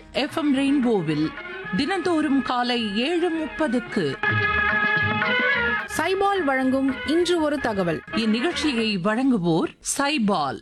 FM ரெயின்போவில் தினந்தோறும் காலை ஏழு முப்பதுக்கு சைபால் வழங்கும் இன்று ஒரு தகவல் இந்நிகழ்ச்சியை வழங்குவோர் சைபால்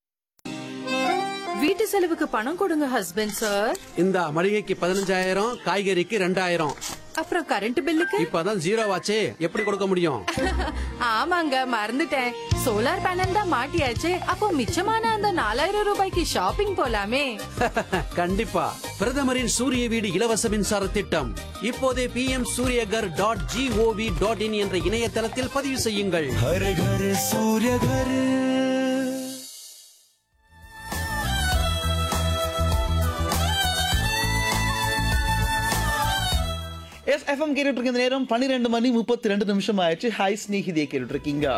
வீட்டு செலவுக்கு பணம் கொடுங்க ஹஸ்பண்ட் சார் இந்த மளிகைக்கு பதினஞ்சாயிரம் காய்கறிக்கு ரெண்டாயிரம் அப்புறம் கரண்ட் பில்லுக்கு இப்பதான் ஜீரோ ஆச்சே எப்படி கொடுக்க முடியும் ஆமாங்க மறந்துட்டேன் சோலார் பேனல் தான் மாட்டியாச்சு அப்போ மிச்சமான அந்த நாலாயிரம் ரூபாய்க்கு ஷாப்பிங் போலாமே கண்டிப்பா பிரதமரின் சூரிய வீடு இலவச மின்சார திட்டம் இப்போதே P M Suryaghar dot G O V dot in என்ற இணையதளத்தில் பதிவு செய்யுங்கள் हर घर सूर्य घर எஸ் எஃப்எம் கேட்டுட்டு இருக்க இந்த நேரம் பன்னிரெண்டு மணி முப்பத்தி ரெண்டு நிமிஷம் ஆயிடுச்சு ஹாய் ஸ்நேகிதியை கேட்டுட்டு இருக்கீங்க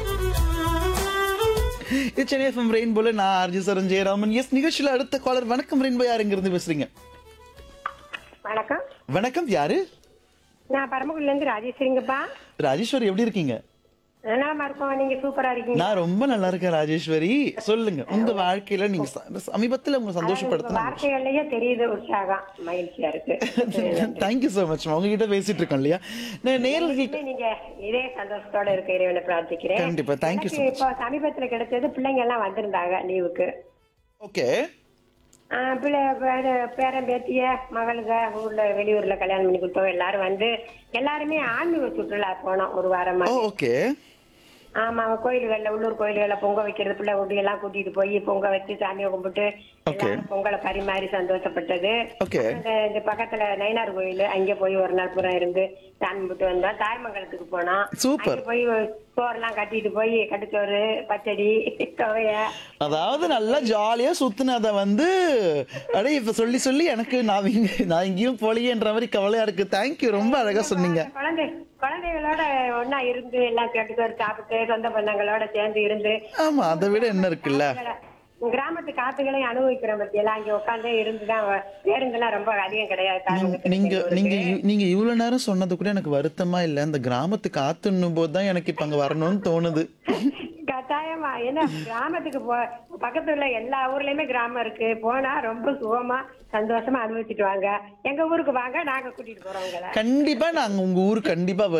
இது சென்னை எஃப்எம் ரெயின்போல நான் ஆர்ஜி சரண் ஜெயராமன் எஸ் நிகழ்ச்சியில அடுத்த காலர் வணக்கம் ரெயின்போ யார் இங்க இருந்து பேசுறீங்க வணக்கம் வணக்கம் யாரு நான் பரமக்குடில இருந்து ராஜேஸ்வரிங்கப்பா ராஜேஸ்வரி எப்படி இருக்கீங்க நலமா இருக்கோம் நீங்க சூப்பரா இருக்கீங்க நான் ரொம்ப நல்லா இருக்கேன் ராஜேஸ்வரி சொல்லுங்க உங்க வாழ்க்கையில நீங்க ச- சமீபத்துல உங்க உங்க சந்தோஷப்படுத்தின வார்த்தைகள்லயே தெரியுது உற்சாகம் மகிழ்ச்சியா இருக்கு தேங்க்யூ ஸோ மச் உங்ககிட்ட பேசிட்டு இருக்கோம் இல்லையா நான் நேர்களுக்கு இனிமே நீங்க இதே சந்தோஷத்தோட இருக்க இறைவனை பிரார்த்திக்கிறேன் கண்டிப்பா, thank you so எனக்கு much. இப்போ சமீபத்துல கிடைச்சது பிள்ளைங்க எல்லாம் வந்திருந்தாங்க லீவுக்கு ஓகே ஆஹ் பிள்ளை பேர- பேரன் பேத்திய மகளுக ஊர்ல வெளியூர்ல கல்யாணம் பண்ணி கொடுத்தோம் எல்லாரும் வந்து எல்லாருமே ஆன்மீக சுற்றுலா போனோம் ஒரு வாரமா ஓ ஓகே ஆமா கோயில்கள்ல உள்ளூர் கோயில்கள்ல பொங்க வைக்கிறது பிள்ளை குட்டி எல்லாம் கூட்டிட்டு போய் பொங்க வச்சு சாமியை கும்பிட்டு Okay. எல்லாரும் பொங்கலை பரிமாறி சந்தோஷப்பட்டது Okay. இந்த இந்த பக்கத்துல நயினார் கோயில் அங்க போய் ஒரு நாள் பூரா இருந்து சாமி கும்பிட்டு வந்தோம் தாய்மங்கலத்துக்கு போனோம் Super. அங்க போய் சோறுலாம் கட்டிட்டு போய் கட்டுச்சோறு பச்சடி துவைய அதாவது நல்லா ஜாலியா சுத்துனத வந்து அடே இப்ப சொல்லி சொல்லி எனக்கு நான் இங்க நான் எங்கேயும் போலியேன்ற மாதிரி கவலையா இருக்கு தேங்க்யூ ரொம்ப அழகா சொன்னீங்க குழந்தை குழந்தைகளோட ஒண்ணா இருந்து எல்லாம் கட்டுச்சோறு சாப்பிட்டு சொந்த பந்தங்களோட சேர்ந்து இருந்து ஆமா அதை விட என்ன இருக்குல்ல கிராமத்து காத்துகளையும் அனுபவிக்கிறோம் பத்தியெல்லாம் அங்க உட்காந்தே இருந்துதான் பேருந்தெல்லாம் ரொம்ப அதிகம் கிடையாது நீங்க- நீங்க நீங்க இ- நீங்க இவ்வளவு நேரம் சொன்னது கூட எனக்கு வருத்தமா இல்ல இந்த கிராமத்து காத்துன்னும் போது தான் எனக்கு இப்ப அங்க வரணும்னு தோணுது கட்டாயமா ஏன்னா கிராமத்துக்கு போ பக்கத்துல எல்லா ஊர்லயுமே கிராமம் இருக்கு போனா ரொம்ப சுகமா சந்தோஷமா அனுபவிச்சுட்டு வாங்க எங்க ஊருக்கு வாங்க நாங்க கூட்டிட்டு போறோம் உங்களை கண்டிப்பா நாங்க உங்க ஊருக்கு கண்டிப்பா